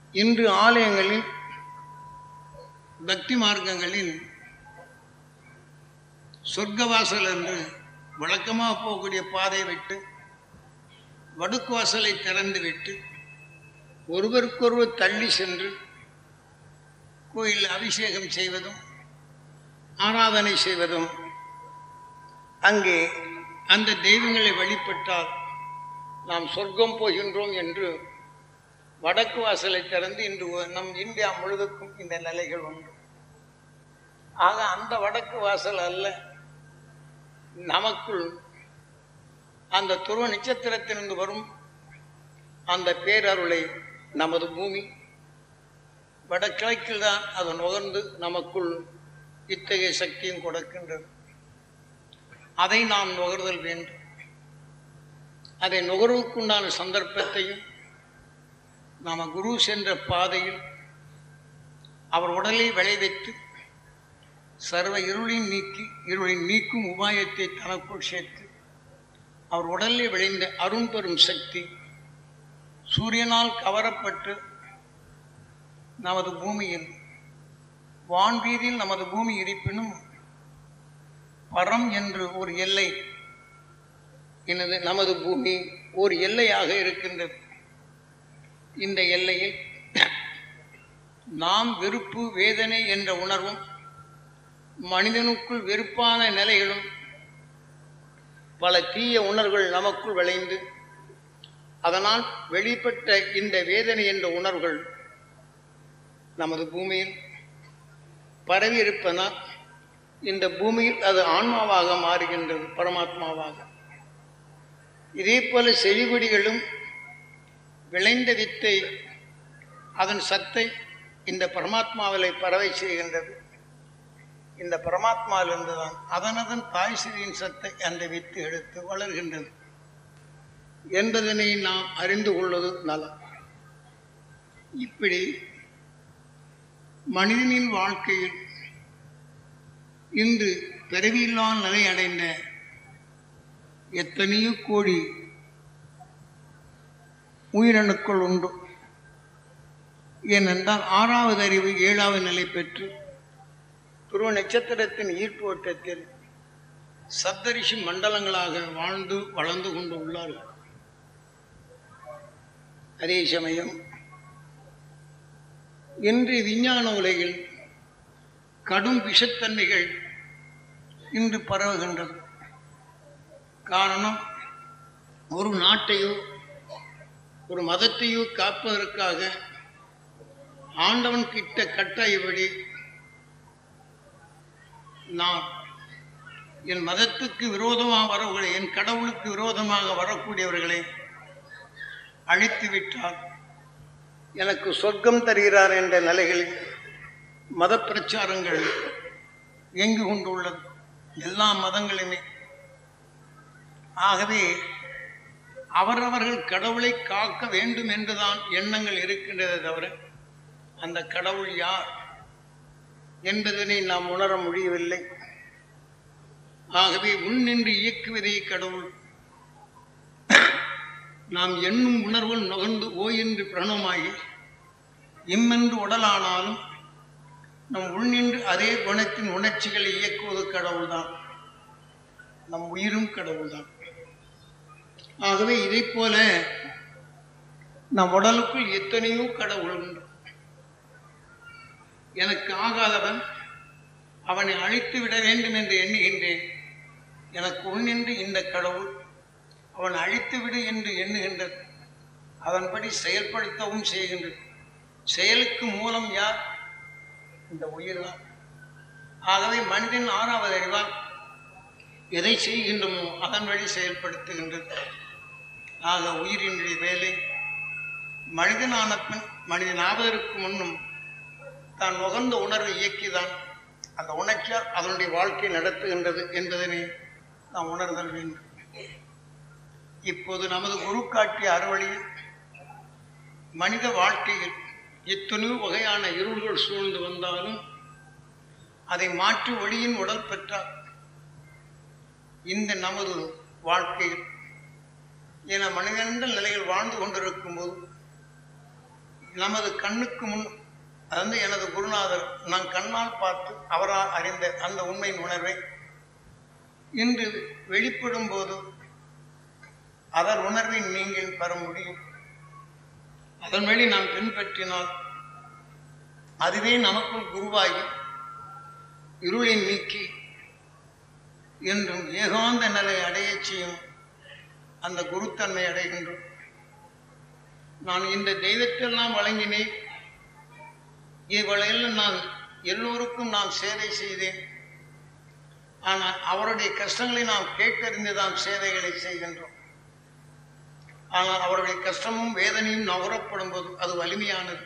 இன்று ஆலயங்களில் பக்தி மார்க்கங்களில் சொர்க்கவாசல் என்று வழக்கமாக போகக்கூடிய பாதை விட்டு வடுக்கு வாசலை திறந்து விட்டு ஒருவருக்கொருவர் தள்ளி சென்று கோயில் அபிஷேகம் செய்வதும் ஆராதனை செய்வதும் அங்கே அந்த தெய்வங்களை வழிபட்டால் நாம் சொர்க்கம் போகின்றோம் என்று வடக்கு வாசலை திறந்து இன்று ஒ- நம் இந்தியா முழுவதுக்கும் இந்த நிலைகள் உண்டு ஆக அந்த வடக்கு வாசல் அல்ல நமக்குள் அந்த துருவ நட்சத்திரத்திலிருந்து வரும் அந்த பேரருளை நமது பூமி வடகிழக்கில் தான் அது நுகர்ந்து நமக்குள் இத்தகைய சக்தியும் கொடுக்கின்றது அதை நாம் நுகர்தல் வேண்டும் அதை நுகர்வுக்குண்டான சந்தர்ப்பத்தையும் நாம குரு சென்ற பாதையில் அவர் உடலை விளைவித்து சர்வ இருளின் நீக்கி இருளின் நீக்கும் உபாயத்தை தனக்குள் சேர்த்து அவர் உடலில் விளைந்த அருண் பெரும் சக்தி சூரியனால் கவரப்பட்டு நமது பூமியில் வான்வீதியில் நமது பூமி இருப்பினும் பரம் என்று ஒரு எல்லை எனது நமது பூமி ஒரு எல்லையாக இருக்கின்றது இந்த எல்லையில் நாம் வெறுப்பு வேதனை என்ற உணர்வும் மனிதனுக்குள் வெறுப்பான நிலைகளும் பல தீய உணர்வுகள் நமக்குள் விளைந்து அதனால் வெளிப்பட்ட இந்த வேதனை என்ற உணர்வுகள் நமது பூமியில் பரவி இருப்பதனால் இந்த பூமியில் அது ஆன்மாவாக மாறுகின்றது பரமாத்மாவாக இதே போல செழிகொடிகளும் விளைந்த வித்தை அதன் சத்தை இந்த பரமாத்மாவிலை பரவை செய்கின்றது இந்த பரமாத்மாவிலிருந்து தான் அதனதன் தாய் சிறியின் சத்தை அந்த வித்து எடுத்து வளர்கின்றது என்பதனை நாம் அறிந்து கொள்வது நலம் இப்படி மனிதனின் வாழ்க்கையில் இன்று பிறவியில்லா நிலை அடைந்த எத்தனையோ கோடி உயிரணுக்கள் உண்டு ஏனென்றால் ஆறாவது அறிவு ஏழாவது நிலை பெற்று துருவ நட்சத்திரத்தின் ஈர்ப்பு வட்டத்தில் சப்தரிஷி மண்டலங்களாக வாழ்ந்து வளர்ந்து கொண்டு உள்ளார்கள் அதே சமயம் இன்று விஞ்ஞான உலகில் கடும் விஷத்தன்மைகள் இன்று பரவுகின்றது காரணம் ஒரு நாட்டையோ ஒரு மதத்தையோ காப்பதற்காக ஆண்டவன் கிட்ட கட்டாயபடி நான் என் மதத்துக்கு விரோதமாக வரவர்களை என் கடவுளுக்கு விரோதமாக வரக்கூடியவர்களை அழித்து விட்டால் எனக்கு சொர்க்கம் தருகிறார் என்ற நிலைகளில் மத பிரச்சாரங்கள் இயங்கி கொண்டுள்ளது எல்லா மதங்களுமே ஆகவே அவரவர்கள் கடவுளை காக்க வேண்டும் என்றுதான் எண்ணங்கள் இருக்கின்றதே தவிர அந்த கடவுள் யார் என்பதனை நாம் உணர முடியவில்லை ஆகவே உள்நின்று இயக்குவதே கடவுள் நாம் எண்ணும் உணர்வுகள் நுகர்ந்து ஓ என்று பிரணமாகி இம்மென்று உடலானாலும் நம் உள்நின்று அதே குணத்தின் உணர்ச்சிகளை இயக்குவது கடவுள்தான் நம் உயிரும் கடவுள்தான் ஆகவே இதைப் போல நம் உடலுக்குள் எத்தனையோ கடவுள் உண்டு எனக்கு ஆகாதவன் அவனை அழித்து விட வேண்டும் என்று எண்ணுகின்றேன் எனக்கு உள்நின்று இந்த கடவுள் அவன் அழித்து விடு என்று எண்ணுகின்றது அதன்படி செயல்படுத்தவும் செய்கின்றது செயலுக்கு மூலம் யார் இந்த உயிர்தான் ஆகவே மனிதன் ஆறாவது அறிவால் எதை செய்கின்றமோ அதன் வழி செயல்படுத்துகின்றது ஆக உயிரினுடைய வேலை மனிதனான பின் மனிதன் ஆவதற்கு முன்னும் தான் நுகர்ந்த உணர்வை இயக்கிதான் அந்த உணர்ச்சியால் அதனுடைய வாழ்க்கை நடத்துகின்றது என்பதனை நாம் உணர்தல் வேண்டும் இப்போது நமது குரு காட்டிய அறுவழியில் மனித வாழ்க்கையில் எத்தனையோ வகையான இருள்கள் சூழ்ந்து வந்தாலும் அதை மாற்றி ஒளியின் உடல் பெற்றார் இந்த நமது வாழ்க்கையில் என மனிதன்ற நிலையில் வாழ்ந்து கொண்டிருக்கும் போது நமது கண்ணுக்கு முன் அது வந்து எனது குருநாதர் நான் கண்ணால் பார்த்து அவரால் அறிந்த அந்த உண்மையின் உணர்வை இன்று வெளிப்படும் போது அதன் உணர்வை நீங்கள் பெற முடியும் அதன் வழி நாம் பின்பற்றினால் அதுவே நமக்குள் குருவாகி இருளை நீக்கி என்றும் ஏகாந்த நிலை அடையச் செய்யும் அந்த குருத்தன்மை அடைகின்றோம் நான் இந்த தெய்வத்தெல்லாம் வழங்கினேன் இவளையில் நான் எல்லோருக்கும் நான் சேவை செய்தேன் ஆனால் அவருடைய கஷ்டங்களை நாம் கேட்டறிந்து தான் சேவைகளை செய்கின்றோம் ஆனால் அவருடைய கஷ்டமும் வேதனையும் நுகரப்படும் போது அது வலிமையானது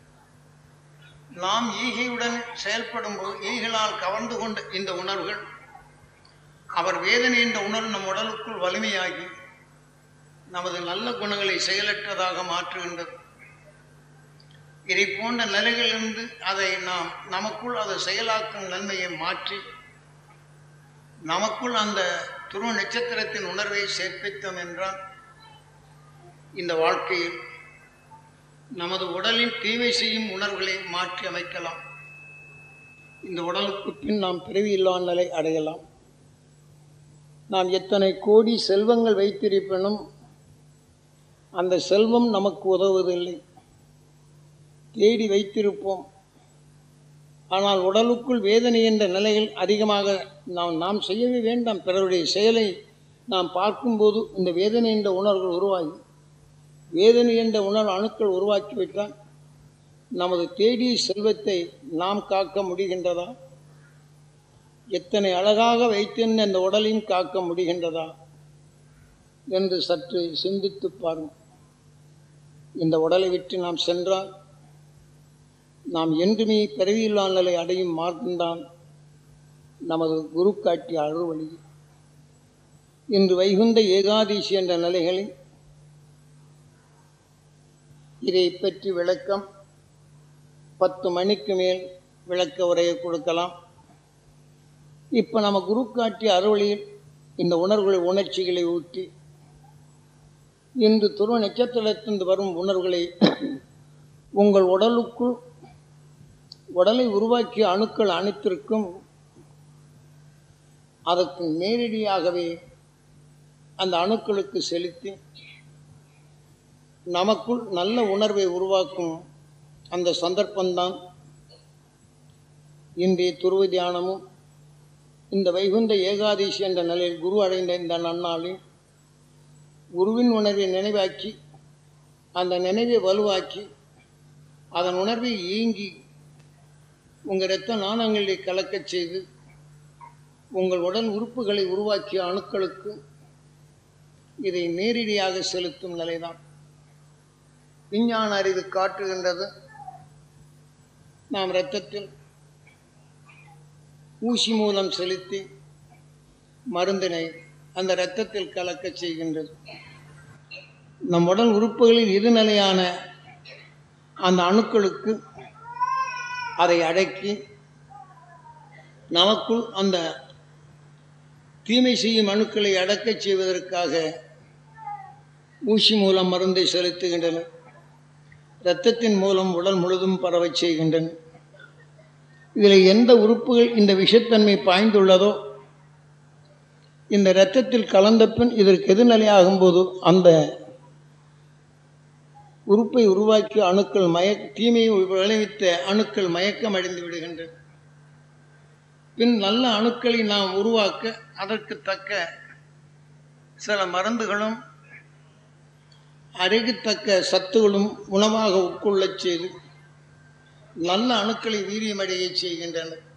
நாம் ஈகையுடன் செயல்படும் போது ஈகளால் கவர்ந்து கொண்ட இந்த உணர்வுகள் அவர் வேதனை என்ற உணர்வு நம் உடலுக்குள் வலிமையாகி நமது நல்ல குணங்களை செயலற்றதாக மாற்றுகின்றது இதை போன்ற நிலைகளிலிருந்து அதை நாம் நமக்குள் அதை செயலாக்கும் நன்மையை மாற்றி நமக்குள் அந்த துருவ நட்சத்திரத்தின் உணர்வை சேர்ப்பித்தோம் என்றால் இந்த வாழ்க்கையில் நமது உடலின் தீமை செய்யும் உணர்வுகளை மாற்றி அமைக்கலாம் இந்த உடலுக்கு பின் நாம் பிறவியில்லா நிலை அடையலாம் நாம் எத்தனை கோடி செல்வங்கள் வைத்திருப்பினும் அந்த செல்வம் நமக்கு உதவுவதில்லை தேடி வைத்திருப்போம் ஆனால் உடலுக்குள் வேதனை என்ற நிலையில் அதிகமாக நாம் நாம் செய்யவே வேண்டாம் பிறருடைய செயலை நாம் பார்க்கும்போது இந்த வேதனை என்ற உணர்வுகள் உருவாகி வேதனை என்ற உணர்வு அணுக்கள் உருவாக்கிவிட்டால் நமது தேடிய செல்வத்தை நாம் காக்க முடிகின்றதா எத்தனை அழகாக வைத்திருந்த அந்த உடலையும் காக்க முடிகின்றதா என்று சற்று சிந்தித்து பாருங்கள் இந்த உடலை விட்டு நாம் சென்றால் நாம் என்றுமே பிறவியில்லா நிலை அடையும் மார்க்கம்தான் நமது குரு காட்டிய அருள்வழி இன்று வைகுந்த ஏகாதீசி என்ற நிலைகளில் இதை பற்றி விளக்கம் பத்து மணிக்கு மேல் விளக்க உரையை கொடுக்கலாம் இப்போ நம்ம குரு காட்டிய அருளில் இந்த உணர்வுகளை உணர்ச்சிகளை ஊற்றி இன்று துருவ நட்சத்திரத்திலிருந்து வரும் உணர்வுகளை உங்கள் உடலுக்குள் உடலை உருவாக்கிய அணுக்கள் அனைத்திற்கும் அதற்கு நேரடியாகவே அந்த அணுக்களுக்கு செலுத்தி நமக்குள் நல்ல உணர்வை உருவாக்கும் அந்த சந்தர்ப்பம்தான் இன்றைய துருவ தியானமும் இந்த வைகுந்த ஏகாதீசி என்ற நிலையில் குரு அடைந்த இந்த நன்னாளில் குருவின் உணர்வை நினைவாக்கி அந்த நினைவை வலுவாக்கி அதன் உணர்வை ஈங்கி உங்கள் இரத்த நாணங்களை கலக்கச் செய்து உங்கள் உடல் உறுப்புகளை உருவாக்கிய அணுக்களுக்கு இதை நேரடியாக செலுத்தும் நிலைதான் விஞ்ஞான அறிவு காட்டுகின்றது நாம் இரத்தத்தில் ஊசி மூலம் செலுத்தி மருந்தினை அந்த இரத்தத்தில் கலக்கச் செய்கின்றது நம் உடல் உறுப்புகளில் இருநிலையான அந்த அணுக்களுக்கு அதை அடக்கி நமக்குள் அந்த தீமை செய்யும் அணுக்களை அடக்கச் செய்வதற்காக ஊசி மூலம் மருந்தை செலுத்துகின்றனர் இரத்தத்தின் மூலம் உடல் முழுதும் பரவச் செய்கின்றன இதில் எந்த உறுப்புகள் இந்த விஷத்தன்மை பாய்ந்துள்ளதோ இந்த இரத்தத்தில் கலந்த பின் இதற்கு எதிர்நிலையாகும் போது அந்த உறுப்பை உருவாக்கிய அணுக்கள் மய தீமையை விளைவித்த அணுக்கள் மயக்கம் அடைந்து விடுகின்றன பின் நல்ல அணுக்களை நாம் உருவாக்க அதற்கு தக்க சில மருந்துகளும் அருகத்தக்க சத்துகளும் உணவாக உட்கொள்ளச் செய்து நல்ல அணுக்களை வீரியமடைய செய்கின்றன